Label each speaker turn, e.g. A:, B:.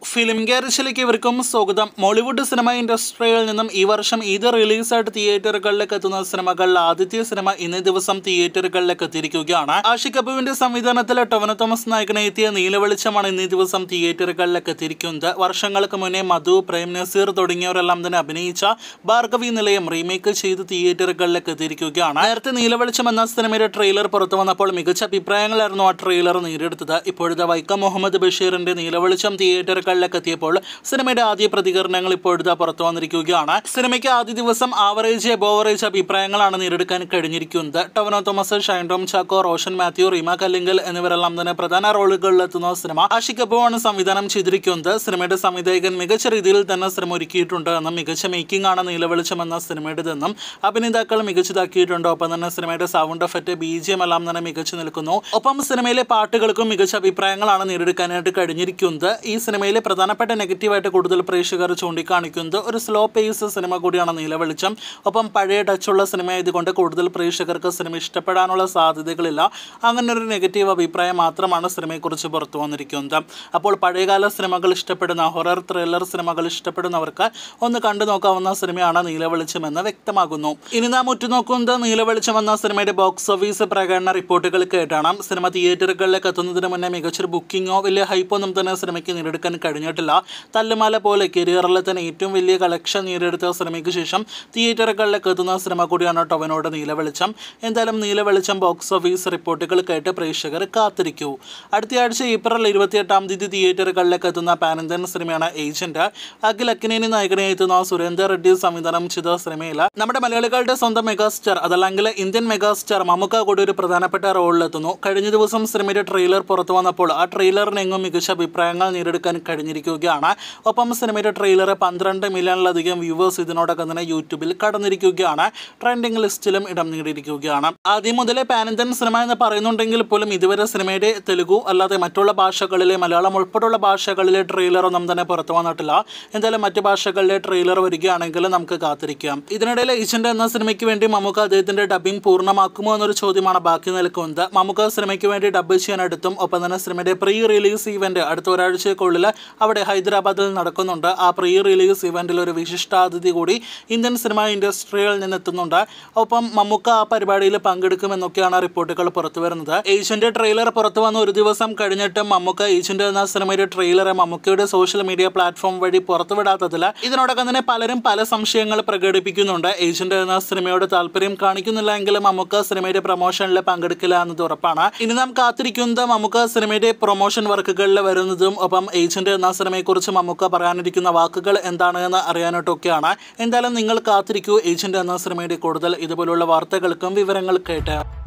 A: film ഗ്യാരേജിലേക്ക് ഇവർക്കും സ്വാഗതം Mollywood cinema ഇൻഡസ്ട്രിയിൽ നിന്നും ഈ വർഷം ഇത് റിലീസായിട്ട് തിയേറ്ററുകളിലേക്ക് എത്തുന്ന സിനിമകളിൽ ആദ്യത്തെ സിനിമ ഇന്നേ ദിവസം തിയേറ്ററുകളിലേക്ക് എത്തിയിരിക്കുകയാണ് ആഷിക് കപൂറിന്റെ സംവിധാനത്തിൽ ടൊവന തോമസ് നായകനെ എത്തിയ നീലവെളിച്ചമാണ് ഇന്നേ ദിവസം തിയേറ്ററുകളിലേക്ക് എത്തിയിരിക്കുന്നത് വർഷങ്ങൾക്ക് മുന്നേ മധു പ്രേം നസീർ തുടങ്ങിയവരെല്ലാം തന്നെ അഭിനയിച്ച ഭാർഗവി നിലയം റീമേക്ക് ചെയ്ത് തിയേറ്ററുകളിലേക്ക് എത്തിയിരിക്കുകയാണ് നേരത്തെ നീലവെളിച്ചം എന്ന സിനിമയുടെ ട്രെയിലർ പുറത്തു വന്നപ്പോൾ മികച്ച അഭിപ്രായങ്ങളായിരുന്നു ആ ട്രെയിലർ നേടിയെടുത്തത് ഇപ്പോഴത്തെ വൈക്കം മുഹമ്മദ് ബഷീറിന്റെ നീലവെളിച്ചം തിയേറ്ററുകളിലേക്ക് എത്തിയപ്പോൾ സിനിമയുടെ ആദ്യ പ്രതികരണങ്ങൾ ഇപ്പോഴത്തെ പുറത്തു വന്നിരിക്കുകയാണ് സിനിമയ്ക്ക് ആദ്യ ദിവസം ആവറേജ് എബോവറേജ് അഭിപ്രായങ്ങളാണ് നേടിയെടുക്കാൻ കഴിഞ്ഞിരിക്കുന്നത് ടവനോ തോമസ് ഷൈൻ ടോം ചാക്കോ റോഷൻ മാത്യു റീമ കല്ലിങ്കൽ എന്നിവരെല്ലാം തന്നെ പ്രധാന റോളുകളിൽ എത്തുന്ന സിനിമ ആഷിക് കപൂറാണ് സംവിധാനം ചെയ്തിരിക്കുന്നത് സിനിമയുടെ സംവിധായകൻ മികച്ച രീതിയിൽ തന്നെ സിനിമ ഒരുക്കിയിട്ടുണ്ട് എന്നും മികച്ച മേക്കിംഗ് ആണ് നീലവെളിച്ചം എന്ന സിനിമയുടേതെന്നും അഭിനേതാക്കൾ മികച്ചതാക്കിയിട്ടുണ്ട് ഒപ്പം തന്നെ സിനിമയുടെ sound effect B G M എല്ലാം തന്നെ മികച്ചു നിൽക്കുന്നു ഒപ്പം സിനിമയിലെ പാട്ടുകൾക്കും മികച്ച അഭിപ്രായങ്ങളാണ് നേടിയെടുക്കാനായിട്ട് കഴിഞ്ഞിരിക്കുന്നത് ഈ സിനിമയിലെ പ്രധാനപ്പെട്ട നെഗറ്റീവായിട്ട് കൂടുതൽ പ്രേക്ഷകർ ചൂണ്ടിക്കാണിക്കുന്നത് ഒരു സ്ലോ പേസ് സിനിമ കൂടിയാണ് നീലവെളിച്ചം ഒപ്പം പഴയ ടച്ചുള്ള സിനിമ ആയതുകൊണ്ട് കൂടുതൽ പ്രേക്ഷകർക്ക് സിനിമ ഇഷ്ടപ്പെടാനുള്ള സാധ്യതകളില്ല അങ്ങനെ ഒരു നെഗറ്റീവ് അഭിപ്രായം മാത്രമാണ് സിനിമയെക്കുറിച്ച് പുറത്തു വന്നിരിക്കുന്നത് അപ്പോൾ പഴയകാല സിനിമകൾ ഇഷ്ടപ്പെടുന്ന ഹൊറർ ത്രില്ലർ സിനിമകൾ ഇഷ്ടപ്പെടുന്നവർക്ക് ഒന്ന് കണ്ടു നോക്കാവുന്ന സിനിമയാണ് നീലവെളിച്ചം എന്ന് വ്യക്തമാകുന്നു ഇനി നാം ഉറ്റുനോക്കുന്നത് നീലവെളിച്ചം എന്ന സിനിമയുടെ ബോക്സ് ഓഫീസ് പ്രകടന റിപ്പോർട്ടുകൾ കേട്ടാണ് സിനിമ തിയേറ്ററുകളിലേക്ക് എത്തുന്നതിന് മുന്നേ മികച്ചൊരു ബുക്കിങ്ങോ വലിയ ഹൈപ്പൊന്നും തന്നെ സിനിമയ്ക്ക് നേടിയെടുക്കാൻ കഴിഞ്ഞിട്ടില്ല തല്ലുമാല പോലെ കരിയറിലെ തന്നെ ഏറ്റവും വലിയ കളക്ഷൻ നേടിയെടുത്ത സിനിമയ്ക്ക് ശേഷം തിയേറ്ററുകളിലേക്ക് എത്തുന്ന സിനിമ കൂടിയാണ് ടൊവനോട് നീലവെളിച്ചം എന്തായാലും നീലവെളിച്ചം ബോക്സ് ഓഫീസ് റിപ്പോർട്ടുകൾ കേട്ട് പ്രേക്ഷകർ കാത്തിരിക്കൂ അടുത്തയാഴ്ച ഏപ്രിൽ ഇരുപത്തിയെട്ടാം തീയതി തിയേറ്ററുകളിലേക്ക് എത്തുന്ന പാനന്തൻ സിനിമയാണ് ഏജന്റ് അഖിൽ അക്കിനേനി നായകനെ എത്തുന്ന സുരേന്ദ്ര റെഡ്ഡി സംവിധാനം ചെയ്ത സിനിമയിൽ നമ്മുടെ മലയാളികളുടെ സ്വന്തം മെഗാസ്റ്റാർ അതല്ലെങ്കിൽ ഇന്ത്യൻ മെഗാസ്റ്റാർ മമ്മൂക്ക കൂടി ഒരു പ്രധാനപ്പെട്ട റോളിലെത്തുന്നു കഴിഞ്ഞ ദിവസം സിനിമയുടെ ട്രെയിലർ പുറത്തു വന്നപ്പോൾ ആ ട്രെയിലറിനെങ്ങും മികച്ച അഭിപ്രായങ്ങൾ നേടിയെടുക്കാൻ കഴിഞ്ഞിരിക്കുകയാണ് ഒപ്പം സിനിമയുടെ ട്രെയിലർ പന്ത്രണ്ട് മില്യണിലധികം വ്യൂവേഴ്സ് ഇതിനോടകം തന്നെ യൂട്യൂബിൽ കടന്നിരിക്കുകയാണ് ട്രെൻഡിംഗ് ലിസ്റ്റിലും ഇടം നേടിയിരിക്കുകയാണ് ആദ്യം മുതലേ പാനന്തൻ സിനിമ എന്ന് പറയുന്നുണ്ടെങ്കിൽ പോലും ഇതുവരെ സിനിമയുടെ തെലുഗു അല്ലാതെ മറ്റുള്ള ഭാഷകളിലെ മലയാളം ഉൾപ്പെടെയുള്ള ഭാഷകളിലെ ട്രെയിലർ ഒന്നും തന്നെ പുറത്തു വന്നിട്ടില്ല എന്തായാലും മറ്റു ഭാഷകളിലെ ട്രെയിലർ വരികയാണെങ്കിൽ നമുക്ക് കാത്തിരിക്കാം ഇതിനിടയിൽ ഏജന്റ് എന്ന സിനിമയ്ക്ക് വേണ്ടി മമ്മൂക്ക അദ്ദേഹത്തിന്റെ ഡബിംഗ് പൂർണ്ണമാക്കുമോ എന്നൊരു ചോദ്യമാണ് ബാക്കി നിൽക്കുന്നത് മമ്മൂക്ക സിനിമയ്ക്ക് വേണ്ടി ഡബ് ചെയ്യാൻ എടുത്തും ഒപ്പം തന്നെ സിനിമയുടെ പ്രീ റിലീസ് ഇവന്റ് അടുത്ത ഒരാഴ്ചയ്ക്കുള്ളിൽ അവിടെ ഹൈദരാബാദിൽ നടക്കുന്നുണ്ട് ആ പ്രീ റിലീസ് ഇവന്റിൽ ഒരു വിശിഷ്ടാതിഥി കൂടി ഇന്ത്യൻ സിനിമ ഇൻഡസ്ട്രിയിൽ നിന്നെത്തുന്നുണ്ട് ഒപ്പം മമ്മൂക്ക ആ പരിപാടിയിൽ പങ്കെടുക്കുമെന്നൊക്കെയാണ് റിപ്പോർട്ടുകൾ പുറത്തു വരുന്നത് ഏഷ്യന്റെ ട്രെയിലർ പുറത്തു വന്ന ഒരു ദിവസം കഴിഞ്ഞിട്ടും മമ്മൂക്ക ഏഷ്യന്റ് എന്ന സിനിമയുടെ ട്രെയിലർ മമ്മൂക്കയുടെ സോഷ്യൽ മീഡിയ പ്ലാറ്റ്ഫോം വഴി പുറത്തുവിടാത്തതിൽ ഇതിനോടകം തന്നെ പലരും പല സംശയങ്ങൾ പ്രകടിപ്പിക്കുന്നുണ്ട് ഏഷ്യന്റ് എന്ന സിനിമയോട് താല്പര്യം കാണിക്കുന്നില്ല എങ്കിലും മമ്മൂക്ക സിനിമയുടെ പ്രൊമോഷനിൽ പങ്കെടുക്കില്ല എന്നത് ഉറപ്പാണ് ഇനി നാം കാത്തിരിക്കുന്നത് മമ്മൂക്ക സിനിമയുടെ പ്രൊമോഷൻ വർക്കുകളിൽ വരുന്നതും ഒപ്പം ഏജന്റ് എന്ന സിനിമയെക്കുറിച്ച് മമ്മൂക്ക പറയാനിരിക്കുന്ന വാക്കുകൾ എന്താണ് എന്ന് അറിയാനായിട്ടൊക്കെയാണ് എന്തായാലും നിങ്ങൾ കാത്തിരിക്കൂ ഏജന്റ് എന്ന സിനിമയുടെ കൂടുതൽ ഇതുപോലുള്ള വാർത്തകൾക്കും വിവരങ്ങൾ കേട്ട്